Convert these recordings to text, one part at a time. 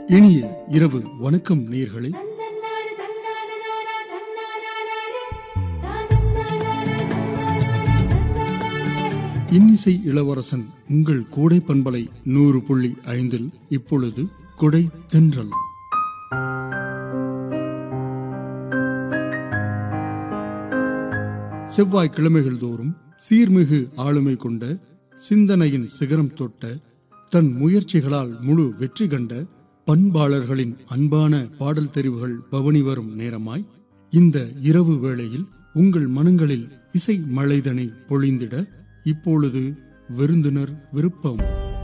இனிய இரவு வணக்கம் நேர்களே இன்னிசை இளவரசன் உங்கள் கோடை பண்பலை நூறு புள்ளி ஐந்தில் இப்பொழுது கொடை தென்றல் செவ்வாய் கிழமைகள் தோறும் சீர்மிகு ஆளுமை கொண்ட சிந்தனையின் சிகரம் தொட்ட தன் முயற்சிகளால் முழு வெற்றி கண்ட பண்பாளர்களின் அன்பான பாடல் தெரிவுகள் பவனி வரும் நேரமாய் இந்த இரவு வேளையில் உங்கள் மனங்களில் இசை மழைதனை பொழிந்திட இப்பொழுது விருந்தினர் விருப்பம்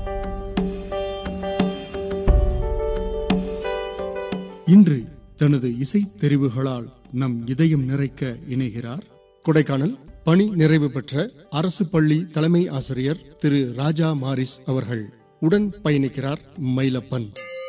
இன்று தனது இசை தெரிவுகளால் நம் இதயம் நிறைக்க இணைகிறார் கொடைக்கானல் பணி நிறைவு பெற்ற அரசு பள்ளி தலைமை ஆசிரியர் திரு ராஜா மாரிஸ் அவர்கள் உடன் பயணிக்கிறார் மயிலப்பன்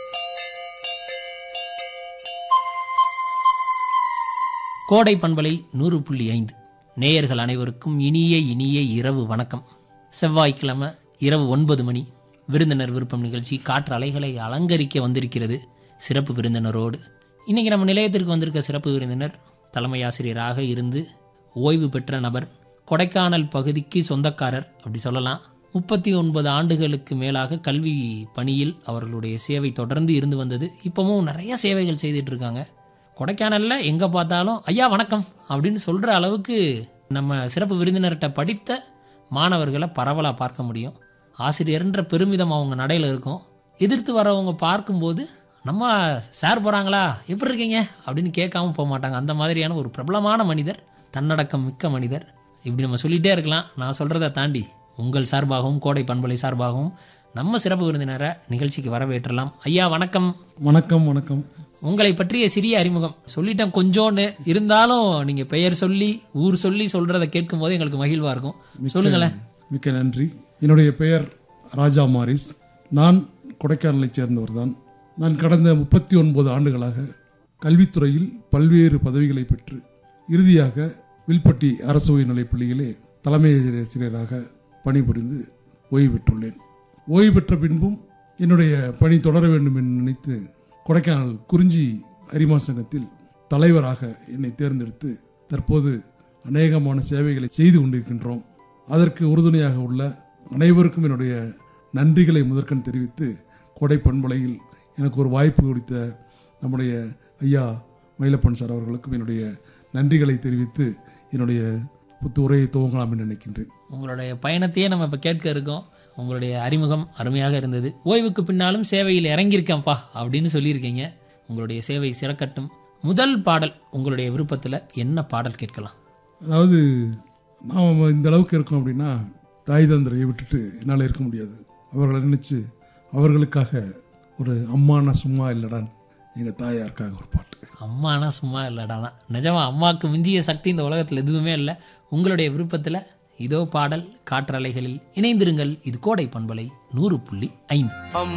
கோடை பண்பலை நூறு புள்ளி ஐந்து நேயர்கள் அனைவருக்கும் இனிய இனிய இரவு வணக்கம் செவ்வாய்க்கிழமை இரவு ஒன்பது மணி விருந்தினர் விருப்பம் நிகழ்ச்சி காற்று அலைகளை அலங்கரிக்க வந்திருக்கிறது சிறப்பு விருந்தினரோடு இன்றைக்கி நம்ம நிலையத்திற்கு வந்திருக்க சிறப்பு விருந்தினர் தலைமை ஆசிரியராக இருந்து ஓய்வு பெற்ற நபர் கொடைக்கானல் பகுதிக்கு சொந்தக்காரர் அப்படி சொல்லலாம் முப்பத்தி ஒன்பது ஆண்டுகளுக்கு மேலாக கல்வி பணியில் அவர்களுடைய சேவை தொடர்ந்து இருந்து வந்தது இப்போவும் நிறைய சேவைகள் செய்துட்டு இருக்காங்க கொடைக்கானலில் எங்கே பார்த்தாலும் ஐயா வணக்கம் அப்படின்னு சொல்கிற அளவுக்கு நம்ம சிறப்பு விருந்தினர்கிட்ட படித்த மாணவர்களை பரவலாக பார்க்க முடியும் ஆசிரியர்ன்ற பெருமிதம் அவங்க நடையில் இருக்கும் எதிர்த்து வரவங்க பார்க்கும்போது நம்ம சார் போகிறாங்களா எப்படி இருக்கீங்க அப்படின்னு கேட்காம போக மாட்டாங்க அந்த மாதிரியான ஒரு பிரபலமான மனிதர் தன்னடக்கம் மிக்க மனிதர் இப்படி நம்ம சொல்லிகிட்டே இருக்கலாம் நான் சொல்கிறத தாண்டி உங்கள் சார்பாகவும் கோடை பண்பலை சார்பாகவும் நம்ம சிறப்பு விருந்தினரை நிகழ்ச்சிக்கு வரவேற்றலாம் ஐயா வணக்கம் வணக்கம் வணக்கம் உங்களை பற்றிய சிறிய அறிமுகம் சொல்லிட்டேன் கொஞ்சோன்னு இருந்தாலும் நீங்க பெயர் சொல்லி ஊர் சொல்லி சொல்றதை கேட்கும் போது எங்களுக்கு மகிழ்வா இருக்கும் சொல்லுங்களேன் மிக்க நன்றி என்னுடைய பெயர் ராஜா மாரிஸ் நான் கொடைக்கானலைச் சேர்ந்தவர் தான் நான் கடந்த முப்பத்தி ஒன்பது ஆண்டுகளாக கல்வித்துறையில் பல்வேறு பதவிகளை பெற்று இறுதியாக வில்பட்டி அரசு உயர்நிலைப் பள்ளியிலே தலைமை ஆசிரியராக பணிபுரிந்து ஓய்வு பெற்றுள்ளேன் ஓய்வு பெற்ற பின்பும் என்னுடைய பணி தொடர வேண்டும் என்று நினைத்து கொடைக்கானல் குறிஞ்சி அரிமா சங்கத்தில் தலைவராக என்னை தேர்ந்தெடுத்து தற்போது அநேகமான சேவைகளை செய்து கொண்டிருக்கின்றோம் அதற்கு உறுதுணையாக உள்ள அனைவருக்கும் என்னுடைய நன்றிகளை முதற்கண் தெரிவித்து கொடை பண்பலையில் எனக்கு ஒரு வாய்ப்பு கொடுத்த நம்முடைய ஐயா மயிலப்பன் சார் அவர்களுக்கும் என்னுடைய நன்றிகளை தெரிவித்து என்னுடைய புத்து உரையை துவங்கலாம் என்று நினைக்கின்றேன் உங்களுடைய பயணத்தையே நம்ம இப்போ கேட்க இருக்கோம் உங்களுடைய அறிமுகம் அருமையாக இருந்தது ஓய்வுக்கு பின்னாலும் சேவையில் இறங்கியிருக்கேன்ப்பா அப்படின்னு சொல்லியிருக்கீங்க உங்களுடைய சேவை சிறக்கட்டும் முதல் பாடல் உங்களுடைய விருப்பத்தில் என்ன பாடல் கேட்கலாம் அதாவது நாம் இந்த அளவுக்கு இருக்கோம் அப்படின்னா தாய் தந்தரையை விட்டுட்டு என்னால் இருக்க முடியாது அவர்களை நினச்சி அவர்களுக்காக ஒரு அம்மானா சும்மா இல்லடான் எங்கள் தாயாருக்காக ஒரு பாட்டு அம்மானா சும்மா இல்லடா தான் நிஜமா அம்மாவுக்கு மிஞ்சிய சக்தி இந்த உலகத்தில் எதுவுமே இல்லை உங்களுடைய விருப்பத்தில் இதோ பாடல் காற்றலைகளில் இணைந்திருங்கள் இது கோடை பண்பலை நூறு புள்ளி ஐந்து